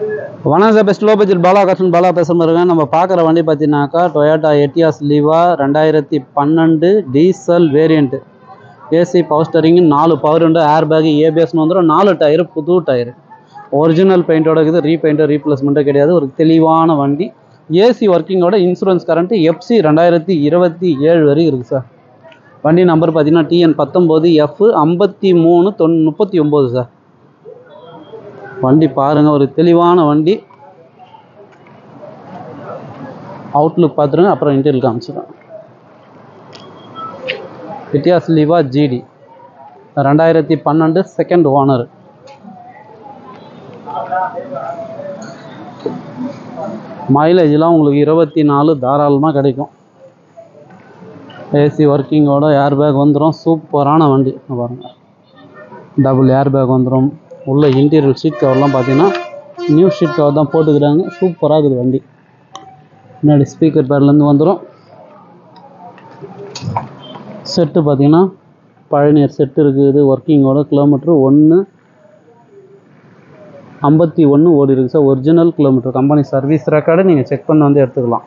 வணக்கம் sir best low budget Bala கட்டன் பாலா பேச இருக்கேன் நம்ம பார்க்குற வண்டி பார்த்தீங்கன்னாக்கா டொயோட்டா எட்டியாஸ் லீவா ரெண்டாயிரத்தி பன்னெண்டு diesel variant AC power steering நாலு பவர் உண்டு ஏர் பேக் ஏபிஎஸ்னு வந்துடும் நாலு டயரு புது டயரு ஒரிஜினல் பெயிண்டோட இருக்குது ரீபெயிண்ட்டோ ரீப்ளேஸ்மெண்ட்டோ கிடையாது ஒரு தெளிவான வண்டி ஏசி ஒர்க்கிங்கோட இன்சூரன்ஸ் கரண்ட்டு எஃப்சி ரெண்டாயிரத்தி இருபத்தி ஏழு வரைக்கும் இருக்குது சார் வண்டி நம்பர் பார்த்தீங்கன்னா டிஎன் பத்தொம்போது எஃப் ஐம்பத்தி மூணு தொன் முப்பத்தி ஒம்பது சார் வண்டி பாருங்க ஒரு தெளிவான வண்டி அவுட்லுக் பார்த்துருங்க அப்புறம் இன்டீரியல் காமிச்சிடும் வித்தியாஸ் லீவா ஜிடி ரெண்டாயிரத்தி பன்னெண்டு செகண்ட் ஓனர் மைலேஜ்லாம் உங்களுக்கு இருபத்தி நாலு தாராளமாக கிடைக்கும் ஏசி ஒர்க்கிங்கோட ஏர் பேக் வந்துடும் சூப்பரான வண்டி இங்க பாருங்க டபுள் ஏர் பேக் வந்துடும் உள்ள இன்டீரியல் ஷீட் கவர்லாம் பார்த்தீங்கன்னா நியூ ஷீட் கவர் தான் போட்டுக்கிறாங்க சூப்பராக இருக்குது வண்டி முன்னாடி ஸ்பீக்கர் பேட்லேருந்து வந்துடும் செட்டு பார்த்தீங்கன்னா பழனியர் செட்டு இருக்குது ஒர்க்கிங்கோட கிலோமீட்ரு ஒன்று ஐம்பத்தி ஒன்று ஓடி இருக்குது sir original kilometre company service record நீங்கள் செக் பண்ணி வந்து எடுத்துக்கலாம்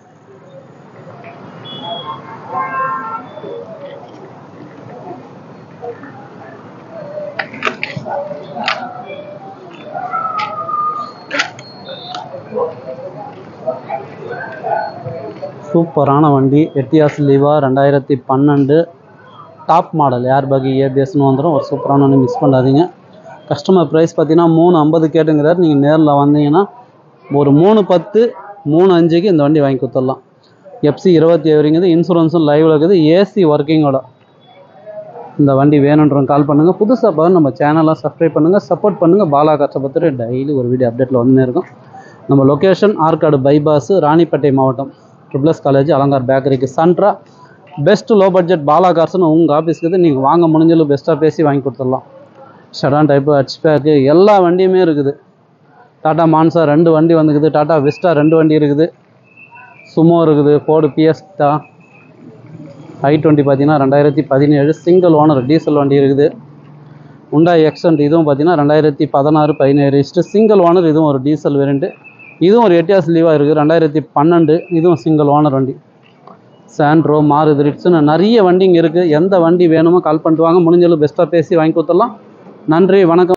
சூப்பரான வண்டி எட்டியாஸ் லீவா ரெண்டாயிரத்தி பன்னெண்டு டாப் மாடல் ஏர் பேக் ஏபிஎஸ்னு வந்துடும் ஒரு சூப்பரான வண்டி மிஸ் பண்ணாதீங்க கஸ்டமர் ப்ரைஸ் பார்த்தீங்கன்னா மூணு ஐம்பது கேட்டுங்கிறார் நீங்கள் நேரில் வந்தீங்கன்னா ஒரு மூணு பத்து மூணு அஞ்சுக்கு இந்த வண்டி வாங்கி கொடுத்துடலாம் எஃப்சி இருபத்தி ஏழுங்கிறது இன்சூரன்ஸும் லைவில் இருக்குது ஏசி ஒர்க்கிங்கோட இந்த வண்டி வேணுன்றவங்க கால் பண்ணுங்கள் புதுசாக பார்த்து நம்ம சேனலை சப்ஸ்கிரைப் பண்ணுங்கள் சப்போர்ட் பண்ணுங்கள் பாலா கஷ்டப்பட்டு டெய்லி ஒரு வீடியோ அப்டேட்டில் வந்துனே இருக்கும் நம்ம லொக்கேஷன் ஆற்காடு பைபாஸ் ராணிப்பேட்டை மாவட்டம் ட்ரிபிள்எஸ் காலேஜ் அலங்கார் பேக்கரிக்கு சன்ட்ரா பெஸ்ட் லோ பட்ஜெட் பாலா கார்ஸ்னு உங்கள் ஆஃபீஸ்க்கு நீங்கள் வாங்க முடிஞ்சளவு பெஸ்ட்டாக பேசி வாங்கி கொடுத்துடலாம் ஷடான் டைப்பு ஹச் பேக்கு எல்லா வண்டியுமே இருக்குது டாட்டா மான்சா ரெண்டு வண்டி வந்துக்குது டாட்டா விஸ்டா ரெண்டு வண்டி இருக்குது சுமோ இருக்குது ஃபோர்டு பிஎஸ்டா ஐ டுவெண்ட்டி பார்த்தீங்கன்னா ரெண்டாயிரத்தி பதினேழு சிங்கிள் ஓனர் டீசல் வண்டி இருக்குது உண்டா எக்ஸன்ட் இதுவும் பார்த்தீங்கன்னா ரெண்டாயிரத்தி பதினாறு பதினேழு இஸ்ட்டு சிங்கிள் ஓனர் இதுவும் ஒரு டீசல் வேரியண்ட்டு இதுவும் ஒரு எட்டியாஸ் லீவாக இருக்குது ரெண்டாயிரத்தி பன்னெண்டு இதுவும் சிங்கிள் ஓனர் வண்டி சாண்ட்ரோ மாருதி ரிட்ஸ்னு நிறைய வண்டிங்க இருக்குது எந்த வண்டி வேணுமோ கால் பண்ணிட்டு வாங்க முடிஞ்சளவு பெஸ்ட்டாக பேசி வாங்கி கொடுத்துடலாம் நன்றி வணக்கம்